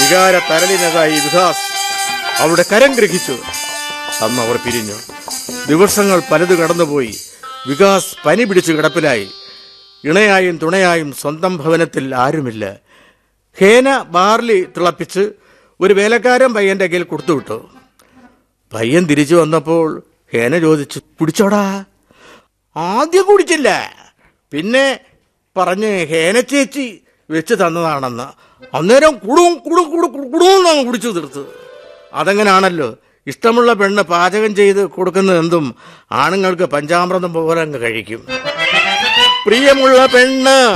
വികാര തരളിനതായി വികാസ് അവളുടെ കരം ഗ്രഹിച്ചു അന്ന് അവർ പിരിഞ്ഞു ദിവസങ്ങൾ പലത് കടന്നുപോയി വികാസ് പനി പിടിച്ച് കിടപ്പിലായി ഇണയായും തുണയായും സ്വന്തം ഭവനത്തിൽ ആരുമില്ല ഹേന ബാർലി തിളപ്പിച്ച് ഒരു വേലക്കാരൻ പയ്യന്റെ കയ്യിൽ കൊടുത്തുവിട്ടു പയ്യൻ തിരിച്ചു വന്നപ്പോൾ ഹേന ചോദിച്ചു കുടിച്ചോടാ ആദ്യം കുടിച്ചില്ല പിന്നെ പറഞ്ഞ് ഹേന ചേച്ചി വെച്ച് തന്നതാണെന്ന് അന്നേരം കുടും കുടും കുടു കുടുന്നാണ് കുടിച്ചു തീർത്ത് അതെങ്ങനാണല്ലോ ഇഷ്ടമുള്ള പെണ്ണ് പാചകം ചെയ്ത് കൊടുക്കുന്നത് എന്തും ആണുങ്ങൾക്ക് പഞ്ചാമൃതം പോലെ അങ്ങ് കഴിക്കും പ്രിയമുള്ള പെണ്ണ്